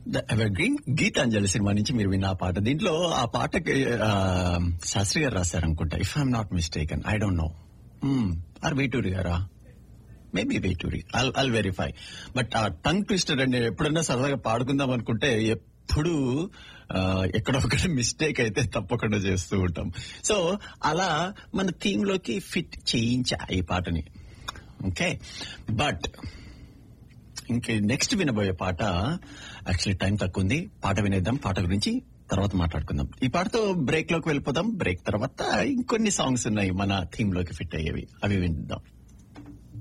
the ever green Gitanjali cinema నుంచి మీరు విన్న ఆ పాట దీంట్లో ఆ పాటకి ఆ, శాస్త్రి గారు రాశారనుకుంటా if I'm not mistaken I don't know or Veturi గారా maybe Veturi I'll I'll verify but ah tongue twister అండి ఎప్పుడన్నా సరదాగా పాడుకుందాం అనుకుంటే ఎప్పుడు ఆ, ఎక్కడో ఒకటి మిస్టేక్ అయితే తప్పకుండా చేస్తూ ఉంటాం సో అలా మన థీమ్ లోకి ఫిట్ చేయించా ఈ పాటని ఓకే బట్ ఇంక నెక్స్ట్ వినబోయే పాట యాక్చువల్లీ టైం తక్కువ ఉంది పాట వినేద్దాం పాట గురించి తర్వాత మాట్లాడుకుందాం ఈ పాటతో బ్రేక్ లోకి వెళ్ళిపోదాం బ్రేక్ తర్వాత ఇంకొన్ని సాంగ్స్ ఉన్నాయి మన థీమ్ లోకి ఫిట్ అయ్యేవి అవి విందాం